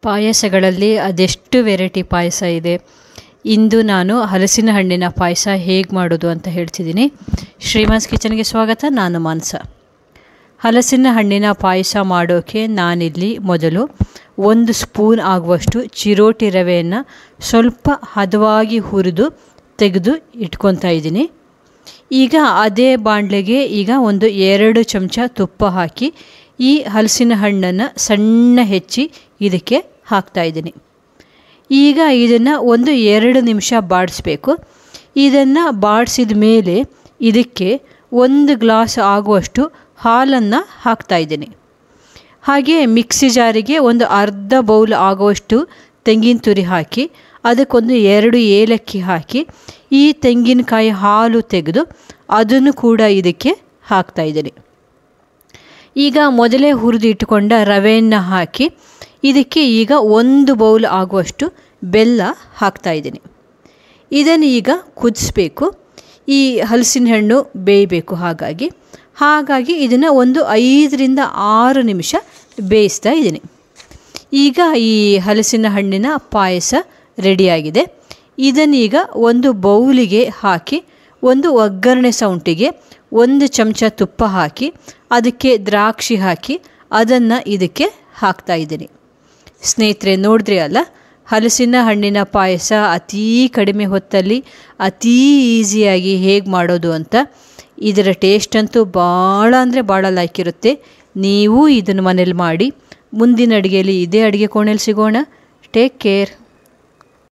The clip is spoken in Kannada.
ಪಾಯಸಗಳಲ್ಲಿ ಅದೆಷ್ಟು ವೆರೈಟಿ ಪಾಯಸ ಇದೆ ಇಂದು ನಾನು ಹಲಸಿನ ಹಣ್ಣಿನ ಪಾಯಸ ಹೇಗೆ ಮಾಡೋದು ಅಂತ ಹೇಳ್ತಿದ್ದೀನಿ ಶ್ರೀಮಾನ್ಸ್ ಕಿಚನ್ಗೆ ಸ್ವಾಗತ ನಾನು ಮಾನಸ ಹಲಸಿನ ಹಣ್ಣಿನ ಪಾಯಸ ಮಾಡೋಕ್ಕೆ ನಾನಿಲ್ಲಿ ಮೊದಲು ಒಂದು ಸ್ಪೂನ್ ಆಗುವಷ್ಟು ಚಿರೋಟಿ ರವೆಯನ್ನು ಸ್ವಲ್ಪ ಹದವಾಗಿ ಹುರಿದು ತೆಗೆದು ಇಟ್ಕೊತಾ ಇದ್ದೀನಿ ಈಗ ಅದೇ ಬಾಣಲೆಗೆ ಈಗ ಒಂದು ಎರಡು ಚಮಚ ತುಪ್ಪ ಹಾಕಿ ಈ ಹಲಸಿನ ಹಣ್ಣನ್ನು ಸಣ್ಣ ಹೆಚ್ಚಿ ಇದಕ್ಕೆ ಹಾಕ್ತಾ ಇದ್ದೀನಿ ಈಗ ಇದನ್ನು ಒಂದು ಎರಡು ನಿಮಿಷ ಬಾಡಿಸ್ಬೇಕು ಇದನ್ನು ಬಾಡಿಸಿದ ಮೇಲೆ ಇದಕ್ಕೆ ಒಂದು ಗ್ಲಾಸ್ ಆಗುವಷ್ಟು ಹಾಲನ್ನು ಹಾಕ್ತಾ ಇದ್ದೀನಿ ಹಾಗೆ ಮಿಕ್ಸಿ ಜಾರಿಗೆ ಒಂದು ಅರ್ಧ ಬೌಲ್ ಆಗುವಷ್ಟು ತೆಂಗಿನ ತುರಿ ಹಾಕಿ ಅದಕ್ಕೊಂದು ಎರಡು ಏಲಕ್ಕಿ ಹಾಕಿ ಈ ತೆಂಗಿನಕಾಯಿ ಹಾಲು ತೆಗೆದು ಅದನ್ನು ಕೂಡ ಇದಕ್ಕೆ ಹಾಕ್ತಾ ಇದ್ದೀನಿ ಈಗ ಮೊದಲೇ ಹುರಿದು ಇಟ್ಟುಕೊಂಡ ರವೆಯನ್ನು ಹಾಕಿ ಇದಕ್ಕೆ ಈಗ ಒಂದು ಬೌಲ್ ಆಗುವಷ್ಟು ಬೆಲ್ಲ ಹಾಕ್ತಾ ಇದ್ದೀನಿ ಇದನ್ನು ಈಗ ಕುದಿಸ್ಬೇಕು ಈ ಹಲಸಿನ ಹಣ್ಣು ಬೇಯಬೇಕು ಹಾಗಾಗಿ ಹಾಗಾಗಿ ಇದನ್ನು ಒಂದು ಐದರಿಂದ ಆರು ನಿಮಿಷ ಬೇಯಿಸ್ತಾ ಇದ್ದೀನಿ ಈಗ ಈ ಹಲಸಿನ ಹಣ್ಣಿನ ಪಾಯಸ ರೆಡಿಯಾಗಿದೆ ಇದನ್ನೀಗ ಒಂದು ಬೌಲಿಗೆ ಹಾಕಿ ಒಂದು ಒಗ್ಗರಣೆ ಸೌಂಟಿಗೆ ಒಂದು ಚಮಚ ತುಪ್ಪ ಹಾಕಿ ಅದಕ್ಕೆ ದ್ರಾಕ್ಷಿ ಹಾಕಿ ಅದನ್ನು ಇದಕ್ಕೆ ಹಾಕ್ತಾ ಇದ್ದೀನಿ ಸ್ನೇಹಿತರೆ ನೋಡಿದ್ರಿ ಅಲ್ಲ ಹಲಸಿನ ಹಣ್ಣಿನ ಪಾಯಸ ಅತೀ ಕಡಿಮೆ ಹೊತ್ತಲ್ಲಿ ಅತೀ ಈಸಿಯಾಗಿ ಹೇಗೆ ಮಾಡೋದು ಅಂತ ಇದರ ಟೇಸ್ಟ್ ಅಂತೂ ಭಾಳ ಅಂದರೆ ಭಾಳ ಲೈಕ್ ಇರುತ್ತೆ ನೀವು ಇದನ್ನು ಮನೇಲಿ ಮಾಡಿ ಮುಂದಿನ ಅಡುಗೆಯಲ್ಲಿ ಇದೇ ಅಡುಗೆ ಕೋಣೆಯಲ್ಲಿ ಸಿಗೋಣ ಟೇಕ್ ಕೇರ್